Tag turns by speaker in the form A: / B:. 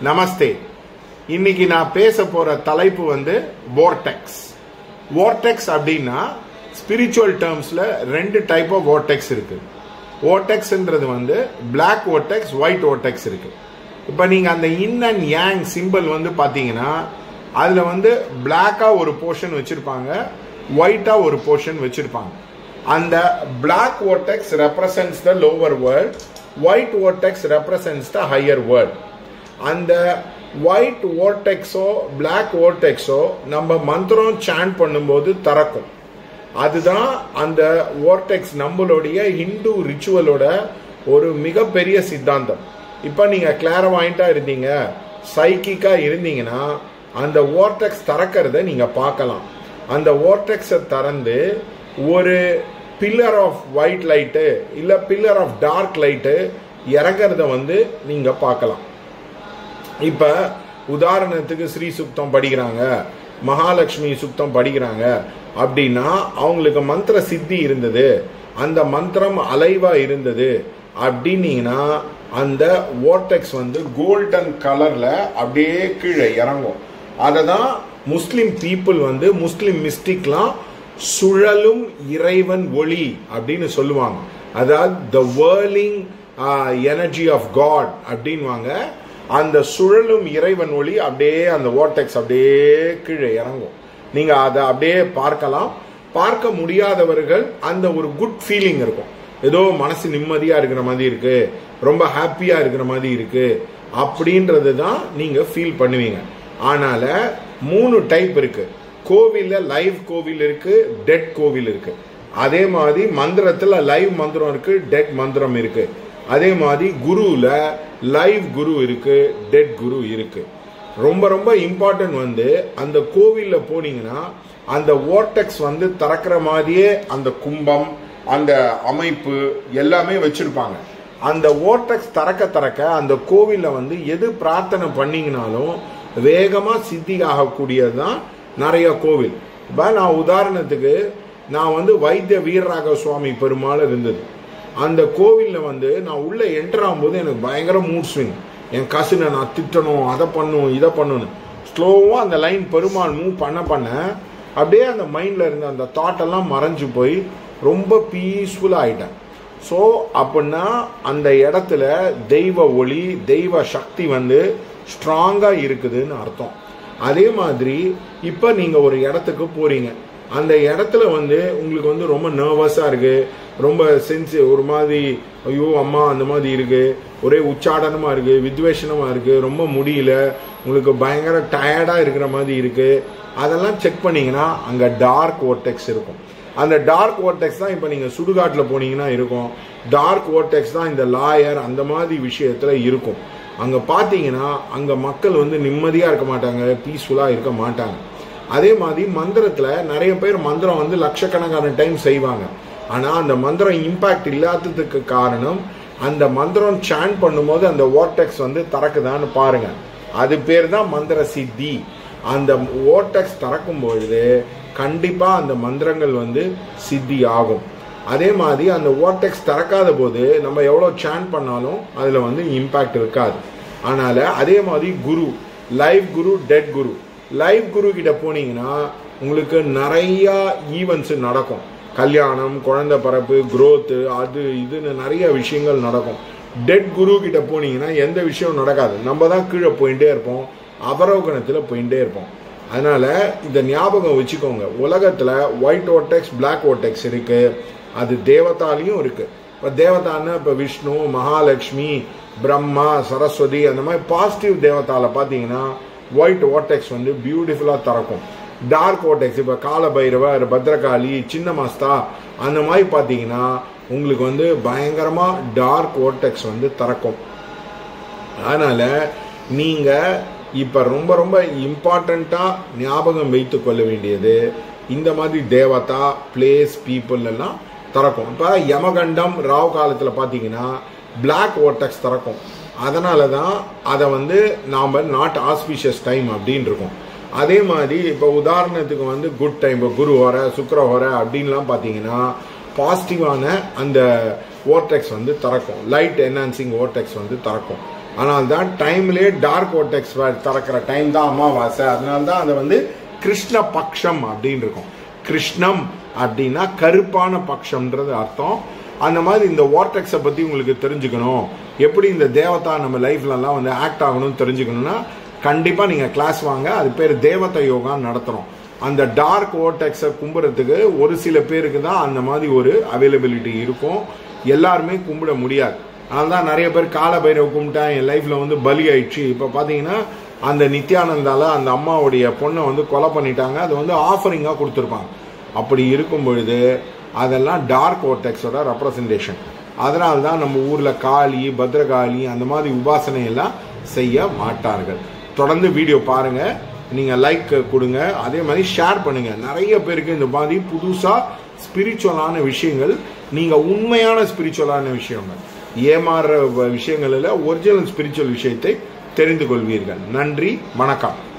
A: நமஸ்தே இன்னைக்கு நான் பேச போற தலைப்பு வந்து vortex vortex அப்படின்னா ஸ்பிரிச்சுவல் டேர்ம்ஸ்ல ரெண்டு டைப் ஆஃப் vortex இருக்கு vortexன்றது வந்து black vortex ஒயிட் vortex இருக்கு இப்போ நீங்க அந்த இன் அண்ட் yang சிம்பிள் வந்து பாத்தீங்கன்னா அதுல வந்து பிளாக்கா ஒரு போர்ஷன் வச்சிருப்பாங்க ஒயிட்டா ஒரு போர்ஷன் வச்சிருப்பாங்க அந்த black vortex represents the lower world white vortex represents the higher world அந்த ஒயிட் ஓர்டெக்ஸோ பிளாக் ஓர்டெக்ஸோ நம்ம மந்திரம் சாண்ட் பண்ணும்போது திறக்கும் அதுதான் அந்த ஓர்டெக்ஸ் நம்மளுடைய ஹிந்து ரிச்சுவலோட ஒரு மிகப்பெரிய சித்தாந்தம் இப்போ நீங்கள் கிளாரவாயிண்டா இருந்தீங்க சைக்கிக்கா இருந்தீங்கன்னா அந்த ஓர்டெக்ஸ் திறக்கிறத நீங்கள் பார்க்கலாம் அந்த ஓர்டெக்ஸை திறந்து ஒரு பில்லர் ஆஃப் ஒயிட் லைட்டு இல்லை பில்லர் ஆஃப் டார்க் லைட்டு இறங்குறத வந்து நீங்கள் பார்க்கலாம் இப்ப உதாரணத்துக்கு ஸ்ரீ சுக்தம் படிக்கிறாங்க மகாலட்சுமி சுக்தம் படிக்கிறாங்க அப்படின்னா அவங்களுக்கு மந்திர சித்தி இருந்தது அந்த மந்திரம் அலைவா இருந்தது அப்படின்னீங்கன்னா அந்த ஓட்டெக்ஸ் வந்து கோல்டன் கலர்ல அப்படியே கீழே இறங்கும் அதை தான் முஸ்லிம் பீப்புள் வந்து முஸ்லிம் மிஸ்டிக்லாம் சுழலும் இறைவன் ஒளி அப்படின்னு சொல்லுவாங்க அதாவது the whirling energy of God அப்படின்வாங்க அந்த சுழலும் இறைவன் ஒளி அப்படியே அந்த ஓட்டெக்ஸ் அப்படியே கீழே இறங்கும் நீங்க அதை அப்படியே பார்க்கலாம் பார்க்க முடியாதவர்கள் அந்த ஒரு குட் ஃபீலிங் இருக்கும் ஏதோ மனசு நிம்மதியா இருக்கிற மாதிரி இருக்கு ரொம்ப ஹாப்பியா இருக்கிற மாதிரி இருக்கு அப்படின்றது தான் நீங்க ஃபீல் பண்ணுவீங்க ஆனால மூணு டைப் இருக்கு கோவில்ல லைவ் கோவில் இருக்கு டெட் கோவில் இருக்கு அதே மாதிரி மந்திரத்துல லைவ் மந்திரம் இருக்கு டெட் மந்திரம் இருக்கு அதே மாதிரி குருவில் லைவ் குரு இருக்கு டெட் குரு இருக்கு ரொம்ப ரொம்ப இம்பார்ட்டன்ட் வந்து அந்த கோவிலில் போனீங்கன்னா அந்த ஓர்டெக்ஸ் வந்து திறக்கிற மாதிரியே அந்த கும்பம் அந்த அமைப்பு எல்லாமே வச்சிருப்பாங்க அந்த ஓர்டெக்ஸ் திறக்க திறக்க அந்த கோவிலில் வந்து எது பிரார்த்தனை பண்ணீங்கனாலும் வேகமாக சித்தி ஆகக்கூடியது தான் நிறைய கோவில் இப்போ நான் உதாரணத்துக்கு நான் வந்து வைத்திய வீரராக சுவாமி பெருமாள் இருந்தது அந்த கோவிலில் வந்து நான் உள்ளே என்டர் ஆகும்போது எனக்கு பயங்கர மூட் ஸ்விங் என் கசினை நான் திட்டணும் அதை பண்ணும் இதை பண்ணணும் ஸ்லோவாக அந்த லைன் பெருமாள் மூவ் பண்ண பண்ண அப்படியே அந்த மைண்டில் இருந்த அந்த தாட்டெல்லாம் மறைஞ்சு போய் ரொம்ப பீஸ்ஃபுல்லாக ஆயிட்டேன் ஸோ அப்படின்னா அந்த இடத்துல தெய்வ ஒளி தெய்வ சக்தி வந்து ஸ்ட்ராங்காக இருக்குதுன்னு அர்த்தம் அதே மாதிரி இப்போ நீங்கள் ஒரு இடத்துக்கு போறீங்க அந்த இடத்துல வந்து உங்களுக்கு வந்து ரொம்ப நர்வஸாக இருக்கு ரொம்ப சென்சி ஒரு மாதிரி ஐயோ அம்மா அந்த மாதிரி இருக்கு ஒரே உச்சாடனமா இருக்கு வித்வேஷனமா இருக்கு ரொம்ப முடியல உங்களுக்கு பயங்கர டயர்டா இருக்கிற மாதிரி இருக்கு அதெல்லாம் செக் பண்ணீங்கன்னா அங்க டார்க் ஓர்டெக்ஸ் இருக்கும் அந்த டார்க் ஓர்டெக்ஸ் தான் இப்போ நீங்க சுடுகாட்டில் போனீங்கன்னா இருக்கும் டார்க் ஓர்டெக்ஸ் தான் இந்த லாயர் அந்த மாதிரி விஷயத்துல இருக்கும் அங்க பாத்தீங்கன்னா அங்க மக்கள் வந்து நிம்மதியா இருக்க மாட்டாங்க பீஸ்ஃபுல்லா இருக்க மாட்டாங்க அதே மாதிரி மந்திரத்துல நிறைய பேர் மந்திரம் வந்து லட்சக்கணக்கான டைம் செய்வாங்க ஆனா அந்த மந்திரம் இம்பாக்ட் இல்லாததுக்கு காரணம் அந்த மந்திரம் சாண்ட் பண்ணும்போது அந்த ஓட்டெக்ஸ் வந்து திறக்குதான்னு பாருங்க அது பேர் தான் மந்திர சித்தி அந்த ஓட்டெக்ஸ் திறக்கும் பொழுது கண்டிப்பா அந்த மந்திரங்கள் வந்து சித்தி ஆகும் அதே மாதிரி அந்த ஓட்டெக்ஸ் திறக்காத போது நம்ம எவ்வளோ சாண்ட் பண்ணாலும் அதில் வந்து இம்பாக்ட் இருக்காது அதனால அதே மாதிரி guru live guru dead guru live guru கிட்ட போனீங்கன்னா உங்களுக்கு நிறைய ஈவெண்ட்ஸ் நடக்கும் கல்யாணம் குழந்தை பிறப்பு குரோத்து அது இதுன்னு நிறைய விஷயங்கள் நடக்கும் டெட் குரு கிட்ட போனீங்கன்னா எந்த விஷயம் நடக்காது நம்ம தான் கீழே போயிட்டே இருப்போம் அவரோகணத்தில் போயிட்டே இருப்போம் அதனால இந்த ஞாபகம் வச்சுக்கோங்க உலகத்துல ஒயிட் ஓட்டெக்ஸ் பிளாக் ஓட்டெக்ஸ் இருக்கு அது தேவதாலையும் இருக்கு இப்போ தேவதான்னா இப்போ விஷ்ணு மகாலட்சுமி பிரம்மா சரஸ்வதி அந்த மாதிரி பாசிட்டிவ் தேவதால பார்த்தீங்கன்னா ஒயிட் ஓட்டெக்ஸ் வந்து பியூட்டிஃபுல்லாக திறக்கும் டார்க் ஓட்டெக்ஸ் இப்போ காலபைரவர் பத்ரகாளி சின்ன மாஸ்தா அந்த மாதிரி பார்த்தீங்கன்னா உங்களுக்கு வந்து பயங்கரமாக டார்க் ஓட்டெக்ஸ் வந்து திறக்கும் அதனால நீங்கள் இப்போ ரொம்ப ரொம்ப இம்பார்ட்டண்ட்டாக ஞாபகம் வைத்து கொள்ள வேண்டியது இந்த மாதிரி தேவதா பிளேஸ் பீப்புள் எல்லாம் திறக்கும் இப்போ யமகண்டம் ராவ் காலத்தில் பார்த்தீங்கன்னா பிளாக் ஓட்டெக்ஸ் திறக்கும் அதனால தான் அதை வந்து நாம் நாட் ஆஸ்பிஷியஸ் டைம் அப்படின்னு இருக்கும் அதே மாதிரி இப்போ உதாரணத்துக்கு வந்து குட் டைம் இப்போ குரு வர சுக்கர வர அப்படின்லாம் பார்த்தீங்கன்னா பாசிட்டிவான அந்த ஓர்டெக்ஸ் வந்து திறக்கும் லைட் என்ஹான்சிங் ஓர்டெக்ஸ் வந்து திறக்கும் ஆனால் தான் டைம்லேயே டார்க் ஓட்டெக்ஸ் திறக்கிற டைம் தான் அமாவாசை அதனால தான் அதை வந்து கிருஷ்ண பக்ஷம் அப்படின்னு இருக்கும் கிருஷ்ணம் அப்படின்னா கருப்பான பக்ஷம்ன்றது அர்த்தம் அந்த மாதிரி இந்த வார்டெக்ஸை பற்றி உங்களுக்கு தெரிஞ்சுக்கணும் எப்படி இந்த தேவதா நம்ம லைஃப்லலாம் வந்து ஆக்ட் ஆகணும்னு தெரிஞ்சுக்கணும்னா கண்டிப்பாக நீங்கள் கிளாஸ் வாங்க அது பேர் தேவத யோகான்னு நடத்துகிறோம் அந்த டார்க் ஓட்டெக்ஸை கும்புறதுக்கு ஒரு சில பேருக்கு தான் அந்த மாதிரி ஒரு அவைலபிலிட்டி இருக்கும் எல்லாருமே கும்பிட முடியாது அதனால தான் நிறைய பேர் கால பைரவ கும்பிட்டேன் என் லைஃப்ல வந்து பலி ஆயிடுச்சு இப்போ பார்த்தீங்கன்னா அந்த நித்யானந்தால அந்த அம்மாவுடைய பொண்ணை வந்து கொலை பண்ணிட்டாங்க அது வந்து ஆஃபரிங்காக கொடுத்துருப்பாங்க அப்படி இருக்கும் பொழுது அதெல்லாம் டார்க் ஓட்டெக்ஸோட ரெப்ரசன்டேஷன் அதனால தான் நம்ம ஊரில் காளி பத்ரகாளி அந்த மாதிரி உபாசனை எல்லாம் செய்ய மாட்டார்கள் தொடர்ந்து வீடியோ பாருங்க நீங்க லைக் கொடுங்க அதே மாதிரி ஷேர் பண்ணுங்க நிறைய பேருக்கு இந்த மாதிரி புதுசா ஸ்பிரிச்சுவலான விஷயங்கள் நீங்க உண்மையான ஸ்பிரிச்சுவலான விஷயங்கள் ஏமாறுற விஷயங்களில் ஒரிஜினல் ஸ்பிரிச்சுவல் விஷயத்தை தெரிந்து கொள்வீர்கள் நன்றி வணக்கம்